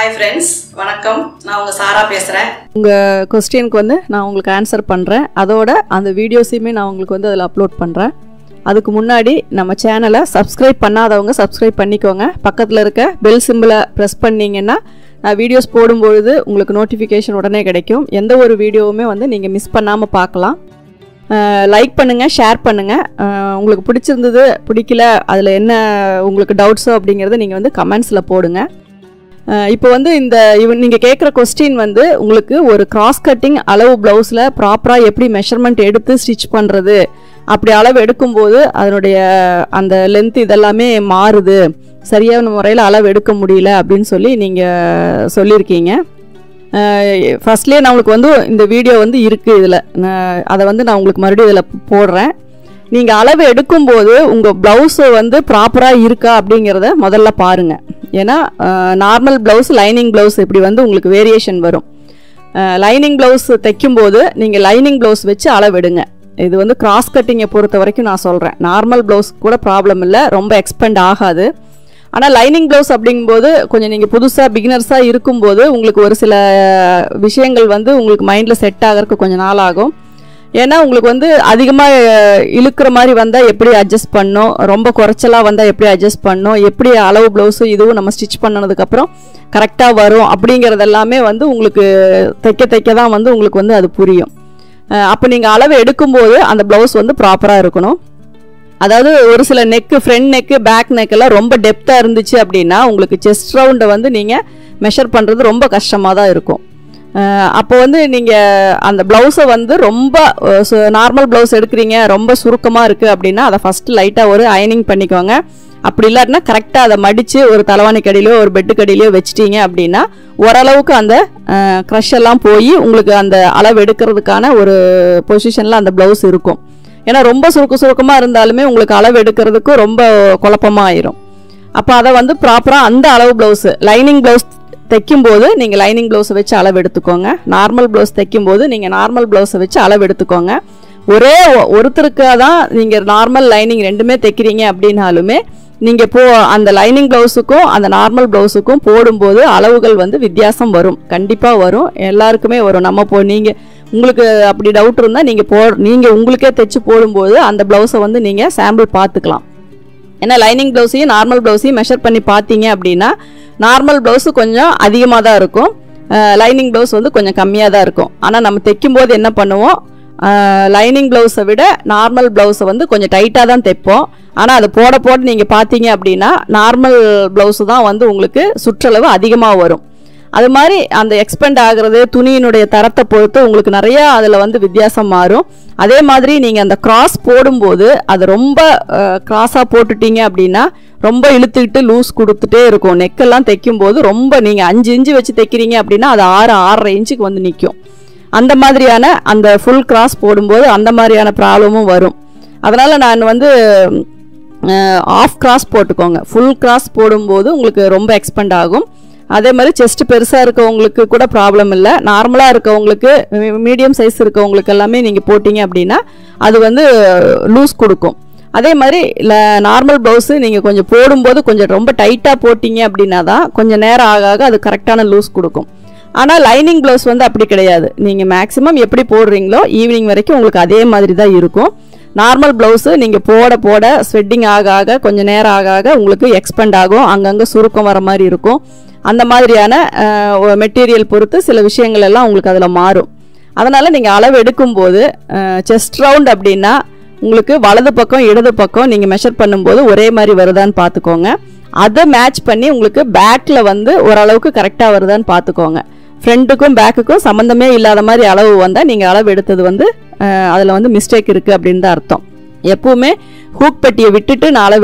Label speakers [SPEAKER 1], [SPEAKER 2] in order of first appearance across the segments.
[SPEAKER 1] hi friends வணக்கம் நான் உங்கள் சாரா பேசுகிறேன்
[SPEAKER 2] உங்கள் கொஸ்டினுக்கு வந்து நான் உங்களுக்கு ஆன்சர் பண்ணுறேன் அதோட அந்த வீடியோஸையுமே நான் உங்களுக்கு வந்து அதில் அப்லோட் பண்ணுறேன் அதுக்கு முன்னாடி நம்ம சேனலை சப்ஸ்கிரைப் பண்ணாதவங்க சப்ஸ்கிரைப் பண்ணிக்கோங்க பக்கத்தில் இருக்க பெல் சிம்பிளை ப்ரெஸ் பண்ணிங்கன்னா நான் வீடியோஸ் போடும்பொழுது உங்களுக்கு நோட்டிஃபிகேஷன் உடனே கிடைக்கும் எந்த ஒரு வீடியோவுமே வந்து நீங்கள் மிஸ் பண்ணாமல் பார்க்கலாம் லைக் பண்ணுங்கள் ஷேர் பண்ணுங்கள் உங்களுக்கு பிடிச்சிருந்தது பிடிக்கல அதில் என்ன உங்களுக்கு டவுட்ஸோ அப்படிங்கிறத நீங்கள் வந்து கமெண்ட்ஸில் போடுங்க அஹ் இப்போ வந்து இந்த இவன் நீங்கள் கேட்குற கொஸ்டின் வந்து உங்களுக்கு ஒரு கிராஸ் கட்டிங் அளவு ப்ளவுஸில் ப்ராப்பராக எப்படி மெஷர்மெண்ட் எடுத்து ஸ்டிச் பண்ணுறது அப்படி அளவு எடுக்கும்போது அதனுடைய அந்த லென்த் இதெல்லாமே மாறுது சரியான முறையில் அளவு எடுக்க முடியல அப்படின்னு சொல்லி நீங்கள் சொல்லியிருக்கீங்க ஃபர்ஸ்ட்லேயே நான் உங்களுக்கு வந்து இந்த வீடியோ வந்து இருக்குது இதில் அதை வந்து நான் உங்களுக்கு மறுபடியும் இதில் போடுறேன் நீங்கள் அளவு எடுக்கும்போது உங்கள் ப்ளவுஸு வந்து ப்ராப்பராக இருக்கா அப்படிங்கிறத முதல்ல பாருங்கள் ஏன்னா நார்மல் ப்ளவுஸ் லைனிங் ப்ளவுஸ் இப்படி வந்து உங்களுக்கு வேரியேஷன் வரும் லைனிங் ப்ளவுஸ் தைக்கும்போது நீங்கள் லைனிங் ப்ளவுஸ் வச்சு அளவெடுங்க இது வந்து கிராஸ் கட்டிங்கை பொறுத்த வரைக்கும் நான் சொல்கிறேன் நார்மல் ப்ளவுஸ் கூட ப்ராப்ளம் இல்லை ரொம்ப எக்ஸ்பெண்ட் ஆகாது ஆனால் லைனிங் ப்ளவுஸ் அப்படிங்கும்போது கொஞ்சம் நீங்கள் புதுசாக பிகினர்ஸாக இருக்கும்போது உங்களுக்கு ஒரு சில விஷயங்கள் வந்து உங்களுக்கு மைண்டில் செட் ஆகிறதுக்கு கொஞ்சம் நாள் ஆகும் ஏன்னா உங்களுக்கு வந்து அதிகமாக இழுக்கிற மாதிரி வந்தால் எப்படி அட்ஜஸ்ட் பண்ணணும் ரொம்ப குறைச்சலாக வந்தால் எப்படி அட்ஜஸ்ட் பண்ணணும் எப்படி அளவு ப்ளவுஸு இதுவும் நம்ம ஸ்டிச் பண்ணதுக்கப்புறம் கரெக்டாக வரும் அப்படிங்கிறது எல்லாமே வந்து உங்களுக்கு தைக்க தைக்க தான் வந்து உங்களுக்கு வந்து அது புரியும் அப்போ நீங்கள் அளவு எடுக்கும்போது அந்த ப்ளவுஸ் வந்து ப்ராப்பராக இருக்கணும் அதாவது ஒரு சில நெக்கு ஃப்ரண்ட் நெக்கு பேக் நெக்கெல்லாம் ரொம்ப டெப்த்தாக இருந்துச்சு அப்படின்னா உங்களுக்கு செஸ்ட் ரவுண்டை வந்து நீங்கள் மெஷர் பண்ணுறது ரொம்ப கஷ்டமாக தான் இருக்கும் அப்போ வந்து நீங்கள் அந்த ப்ளவுஸை வந்து ரொம்ப நார்மல் ப்ளவுஸ் எடுக்கிறீங்க ரொம்ப சுருக்கமாக இருக்குது அப்படின்னா அதை ஃபஸ்ட்டு லைட்டாக ஒரு அயனிங் பண்ணிக்கோங்க அப்படி இல்லாட்டினா கரெக்டாக அதை மடித்து ஒரு தலைவாணி கடியிலையோ ஒரு பெட்டு கடியிலையோ வச்சிட்டீங்க அப்படின்னா ஓரளவுக்கு அந்த க்ரஷ் எல்லாம் போய் உங்களுக்கு அந்த அளவு எடுக்கிறதுக்கான ஒரு பொசிஷனில் அந்த ப்ளவுஸ் இருக்கும் ஏன்னா ரொம்ப சுருக்க சுருக்கமாக இருந்தாலுமே உங்களுக்கு அளவு எடுக்கிறதுக்கு ரொம்ப குழப்பமாக ஆயிரும் அப்போ அதை வந்து ப்ராப்பராக அந்த அளவு ப்ளவுஸு லைனிங் ப்ளவுஸ் தைக்கும்போது நீங்கள் லைனிங் ப்ளவுஸை வச்சு அளவு எடுத்துக்கோங்க நார்மல் ப்ளவுஸ் தைக்கும்போது நீங்கள் நார்மல் ப்ளவுஸை வச்சு அளவு எடுத்துக்கோங்க ஒரே ஒருத்தருக்காக தான் நீங்கள் நார்மல் லைனிங் ரெண்டுமே தைக்கிறீங்க அப்படின்னாலுமே நீங்கள் போ அந்த லைனிங் ப்ளவுஸுக்கும் அந்த நார்மல் ப்ளவுஸுக்கும் போடும்போது அளவுகள் வந்து வித்தியாசம் வரும் கண்டிப்பாக வரும் எல்லாருக்குமே வரும் நம்ம போ நீங்கள் உங்களுக்கு அப்படி டவுட் இருந்தால் நீங்கள் போ நீங்கள் உங்களுக்கே தைச்சு போடும்போது அந்த ப்ளவுஸை வந்து நீங்கள் சாம்பிள் பார்த்துக்கலாம் ஏன்னா லைனிங் ப்ளவுஸையும் நார்மல் ப்ளவுஸையும் மெஷர் பண்ணி பார்த்தீங்க அப்படின்னா நார்மல் ப்ளவுஸு கொஞ்சம் அதிகமாக தான் இருக்கும் லைனிங் ப்ளவுஸ் வந்து கொஞ்சம் கம்மியாக தான் இருக்கும் ஆனால் நம்ம தைக்கும்போது என்ன பண்ணுவோம் லைனிங் ப்ளவுஸை விட நார்மல் ப்ளவுஸை வந்து கொஞ்சம் டைட்டாக தான் தைப்போம் ஆனால் அதை போட போட நீங்கள் பார்த்தீங்க அப்படின்னா நார்மல் ப்ளவுஸு தான் வந்து உங்களுக்கு சுற்றளவு அதிகமாக வரும் அது மாதிரி அந்த எக்ஸ்பெண்ட் ஆகிறது துணியினுடைய தரத்தை பொறுத்து உங்களுக்கு நிறையா அதில் வந்து வித்தியாசம் மாறும் அதே மாதிரி நீங்கள் அந்த கிராஸ் போடும்போது அது ரொம்ப கிராஸாக போட்டுட்டீங்க அப்படின்னா ரொம்ப இழுத்துக்கிட்டு லூஸ் கொடுத்துட்டே இருக்கும் நெக்கெல்லாம் தைக்கும்போது ரொம்ப நீங்கள் அஞ்சு இன்ச்சு வச்சு தைக்கிறீங்க அப்படின்னா அது ஆறு ஆறரை இன்ச்சுக்கு வந்து நிற்கும் அந்த மாதிரியான அந்த ஃபுல் கிராஸ் போடும்போது அந்த மாதிரியான ப்ராப்ளமும் வரும் அதனால் நான் வந்து ஆஃப் கிராஸ் போட்டுக்கோங்க ஃபுல் கிராஸ் போடும்போது உங்களுக்கு ரொம்ப எக்ஸ்பெண்ட் ஆகும் அதே மாதிரி செஸ்ட் பெருசாக இருக்கவங்களுக்கு கூட ப்ராப்ளம் இல்லை நார்மலாக இருக்கவங்களுக்கு மீடியம் சைஸ் இருக்கவங்களுக்கு எல்லாமே நீங்கள் போட்டிங்க அப்படின்னா அது வந்து லூஸ் கொடுக்கும் அதே மாதிரி நார்மல் ப்ளவுஸு நீங்கள் கொஞ்சம் போடும்போது கொஞ்சம் ரொம்ப டைட்டாக போட்டிங்க அப்படின்னா தான் கொஞ்சம் நேரம் ஆக ஆக அது கரெக்டான லூஸ் கொடுக்கும் ஆனால் லைனிங் ப்ளவுஸ் வந்து அப்படி கிடையாது நீங்கள் மேக்ஸிமம் எப்படி போடுறீங்களோ ஈவினிங் வரைக்கும் உங்களுக்கு அதே மாதிரி தான் இருக்கும் நார்மல் ப்ளவுஸு நீங்கள் போட போட ஸ்வெட்டிங் ஆக ஆக கொஞ்சம் நேரம் ஆக ஆக உங்களுக்கு எக்ஸ்பெண்ட் ஆகும் அங்கங்கே சுருக்கம் வர மாதிரி இருக்கும் அந்த மாதிரியான மெட்டீரியல் பொறுத்து சில விஷயங்கள் எல்லாம் உங்களுக்கு அதில் மாறும் அதனால் நீங்கள் அளவு எடுக்கும்போது செஸ்ட் ரவுண்ட் அப்படின்னா உங்களுக்கு வலது பக்கம் இடது பக்கம் நீங்கள் மெஷர் பண்ணும்போது ஒரே மாதிரி வருதான்னு பார்த்துக்கோங்க அதை மேட்ச் பண்ணி உங்களுக்கு பேக்கில் வந்து ஓரளவுக்கு கரெக்டாக வருதான்னு பார்த்துக்கோங்க ஃப்ரண்ட்டுக்கும் பேக்குக்கும் சம்மந்தமே இல்லாத மாதிரி அளவு வந்தால் நீங்கள் அளவு எடுத்தது வந்து அதில் வந்து மிஸ்டேக் இருக்குது அப்படின்னு தான் அர்த்தம் எப்பவுமே ஹூக் பெட்டியை விட்டுட்டு நான் அளவு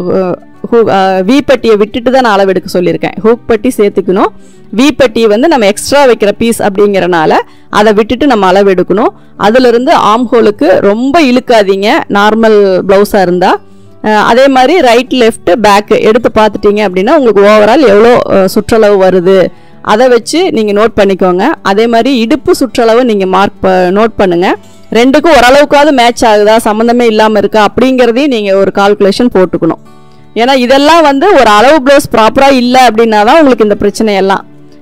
[SPEAKER 2] வி பட்டியை விட்டுட்டு தான் நான் அளவு எடுக்க சொல்லியிருக்கேன் ஹூக் பட்டி சேர்த்துக்கணும் வி பட்டி வந்து நம்ம எக்ஸ்ட்ரா வைக்கிற பீஸ் அப்படிங்கிறனால அதை விட்டுட்டு நம்ம அளவு எடுக்கணும் அதுலேருந்து ஆம் ஹோலுக்கு ரொம்ப இழுக்காதீங்க நார்மல் ப்ளவுஸாக இருந்தால் அதே மாதிரி ரைட் லெஃப்ட் பேக்கு எடுத்து பார்த்துட்டீங்க அப்படின்னா உங்களுக்கு ஓவரால் எவ்வளோ சுற்றளவு வருது அதை வச்சு நீங்கள் நோட் பண்ணிக்கோங்க அதே மாதிரி இடுப்பு சுற்றளவு நீங்கள் மார்க் நோட் பண்ணுங்கள் ரெண்டுக்கும் ஓரளவுக்காவது மேட்ச் ஆகுதா சம்மந்தமே இல்லாமல் இருக்கா அப்படிங்கிறதையும் நீங்கள் ஒரு கால்குலேஷன் போட்டுக்கணும் ஏன்னா இதெல்லாம் வந்து ஒரு அளவு ப்ளவுஸ் ப்ராப்பராக இல்லை அப்படின்னா தான் உங்களுக்கு இந்த பிரச்சனை எல்லாம்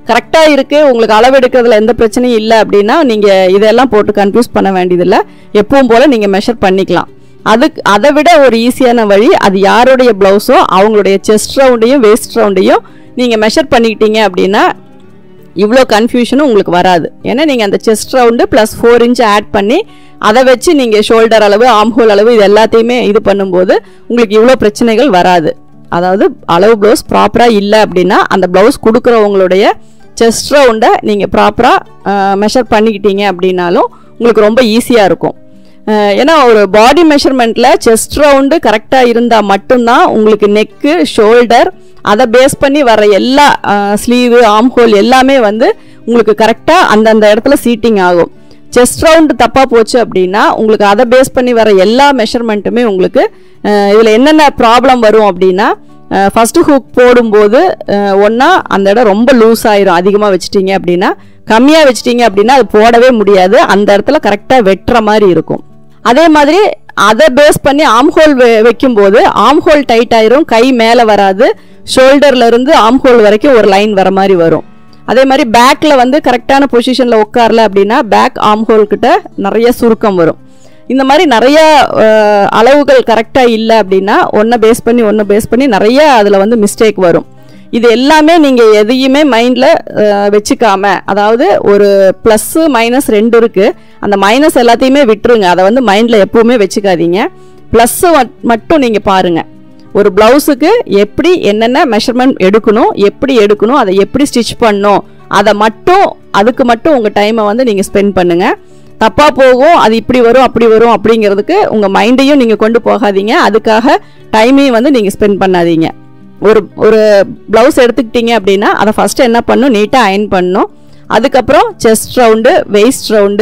[SPEAKER 2] கரெக்டாக இருக்குது உங்களுக்கு அளவு எடுக்கிறதுல எந்த பிரச்சனையும் இல்லை அப்படின்னா நீங்கள் இதெல்லாம் போட்டு கன்ஃபியூஸ் பண்ண வேண்டியதில்லை எப்பவும் போல் நீங்கள் மெஷர் பண்ணிக்கலாம் அதுக்கு அதை விட ஒரு ஈஸியான வழி அது யாருடைய ப்ளவுஸோ அவங்களுடைய செஸ்ட் ரவுண்டையும் வேஸ்ட் ரவுண்டையும் நீங்கள் மெஷர் பண்ணிக்கிட்டீங்க அப்படின்னா இவ்வளோ கன்ஃபியூஷனும் உங்களுக்கு வராது ஏன்னா நீங்கள் அந்த chest round plus four inch add பண்ணி அதை வச்சு நீங்கள் ஷோல்டர் அளவு ஆம்ஹோல் அளவு இது எல்லாத்தையுமே இது பண்ணும்போது உங்களுக்கு இவ்வளோ பிரச்சனைகள் வராது அதாவது அளவு ப்ளவுஸ் ப்ராப்பராக இல்லை அப்படின்னா அந்த ப்ளவுஸ் கொடுக்குறவங்களுடைய செஸ்ட் ரவுண்டை நீங்கள் ப்ராப்பராக மெஷர் பண்ணிக்கிட்டீங்க அப்படின்னாலும் உங்களுக்கு ரொம்ப ஈஸியாக இருக்கும் அஹ் ஏன்னா ஒரு பாடி மெஷர்மெண்ட்டில் செஸ்ட் ரவுண்டு கரெக்டாக இருந்தால் மட்டும்தான் உங்களுக்கு நெக்கு ஷோல்டர் அதை பேஸ் பண்ணி வர எல்லா ஸ்லீவு ஆம்ஹோல் எல்லாமே வந்து உங்களுக்கு கரெக்டாக அந்தந்த இடத்துல சீட்டிங் ஆகும் செஸ்ட் ரவுண்டு தப்பாக போச்சு அப்படின்னா உங்களுக்கு அதை பேஸ் பண்ணி வர எல்லா மெஷர்மெண்ட்டுமே உங்களுக்கு இதில் என்னென்ன ப்ராப்ளம் வரும் அப்படின்னா ஃபஸ்ட்டு ஹூக் போடும்போது ஒன்றா அந்த இடம் ரொம்ப லூஸ் ஆயிரும் அதிகமாக வச்சிட்டீங்க அப்படின்னா கம்மியாக வச்சிட்டீங்க அப்படின்னா அது போடவே முடியாது அந்த இடத்துல கரெக்டாக வெட்டுற மாதிரி இருக்கும் அதே மாதிரி அதை பேஸ் பண்ணி ஆம்ஹோல் வைக்கும்போது ஆம்ஹோல் டைட் ஆயிரும் கை மேலே வராது ஷோல்டர்ல இருந்து ஆம்ஹோல் வரைக்கும் ஒரு லைன் வர மாதிரி வரும் அதே மாதிரி பேக்ல வந்து கரெக்டான பொசிஷன்ல உட்காரல அப்படின்னா பேக் ஆம்ஹோல் கிட்ட நிறைய சுருக்கம் வரும் இந்த மாதிரி நிறைய அஹ், அளவுகள் கரெக்டாக இல்லை அப்படின்னா ஒன்றை பேஸ் பண்ணி ஒன்றை பேஸ் பண்ணி நிறைய அதில் வந்து மிஸ்டேக் வரும் இது எல்லாமே நீங்கள் எதையுமே மைண்டில் வச்சுக்காம அதாவது ஒரு ப்ளஸ்ஸு மைனஸ் ரெண்டு இருக்குது அந்த மைனஸ் எல்லாத்தையுமே விட்டுருங்க அதை வந்து மைண்டில் எப்பவுமே வச்சுக்காதீங்க ப்ளஸ்ஸு மட்டும் நீங்கள் பாருங்கள் ஒரு ப்ளவுஸுக்கு எப்படி என்னென்ன மெஷர்மெண்ட் எடுக்கணும் எப்படி எடுக்கணும் அதை எப்படி ஸ்டிச் பண்ணணும் அதை மட்டும் அதுக்கு மட்டும் உங்கள் டைமை வந்து நீங்கள் ஸ்பெண்ட் பண்ணுங்கள் தப்பாக போகும் அது இப்படி வரும் அப்படி வரும் அப்படிங்கிறதுக்கு உங்கள் மைண்டையும் நீங்கள் கொண்டு போகாதீங்க அதுக்காக டைமையும் வந்து நீங்கள் ஸ்பெண்ட் பண்ணாதீங்க ஒரு ஒரு ப்ளவுஸ் எடுத்துக்கிட்டீங்க அப்படின்னா அதை ஃபஸ்ட்டு என்ன பண்ணணும் நீட்டாக அயன் பண்ணணும் அதுக்கப்புறம் chest round waist round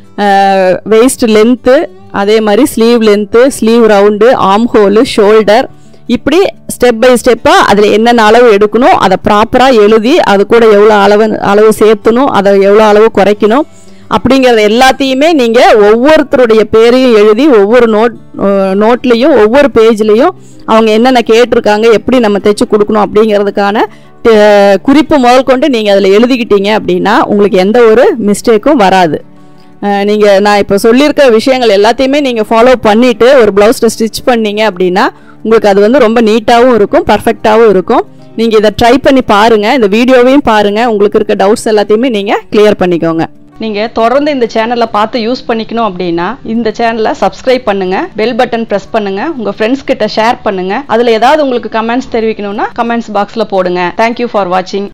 [SPEAKER 2] waist length அதே மாதிரி sleeve length sleeve round arm hole shoulder இப்படி ஸ்டெப் பை ஸ்டெப்பாக அதில் என்னென்ன அளவு எடுக்கணும் அதை ப்ராப்பராக எழுதி அது கூட எவ்வளோ அளவு அளவு சேர்த்தணும் அதை எவ்வளோ அளவு குறைக்கணும் அப்படிங்கிறது எல்லாத்தையுமே நீங்கள் ஒவ்வொருத்தருடைய பேரையும் எழுதி ஒவ்வொரு நோட் நோட்லேயும் ஒவ்வொரு பேஜ்லேயும் அவங்க என்னென்ன கேட்டிருக்காங்க எப்படி நம்ம தைச்சு கொடுக்கணும் அப்படிங்கிறதுக்கான அஹ், குறிப்பு முதல் கொண்டு நீங்கள் அதில் எழுதிக்கிட்டீங்க அப்படின்னா உங்களுக்கு எந்த ஒரு மிஸ்டேக்கும் வராது நீங்கள் நான் இப்போ சொல்லியிருக்க விஷயங்கள் எல்லாத்தையுமே நீங்கள் ஃபாலோ பண்ணிவிட்டு ஒரு ப்ளவுஸில் ஸ்டிச் பண்ணீங்க அப்படின்னா உங்களுக்கு அது வந்து ரொம்ப நீட்டாகவும் இருக்கும் பர்ஃபெக்டாகவும் இருக்கும் நீங்கள் இதை ட்ரை பண்ணி பாருங்கள் இந்த வீடியோவையும் பாருங்கள் உங்களுக்கு இருக்க டவுட்ஸ் எல்லாத்தையுமே நீங்கள் கிளியர் பண்ணிக்கோங்க நீங்கள் தொடர்ந்து இந்த சேனலை பார்த்து யூஸ் பண்ணிக்கணும் அப்படின்னா இந்த சேனலை சப்ஸ்கிரைப் பண்ணுங்க பெல் பட்டன் ப்ரெஸ் பண்ணுங்க உங்க ஃப்ரெண்ட்ஸ் கிட்ட ஷேர் பண்ணுங்க அதில் ஏதாவது உங்களுக்கு கமெண்ட்ஸ் தெரிவிக்கணும்னா கமெண்ட்ஸ் பாக்ஸில் போடுங்க தேங்க்யூ ஃபார் வாட்சிங்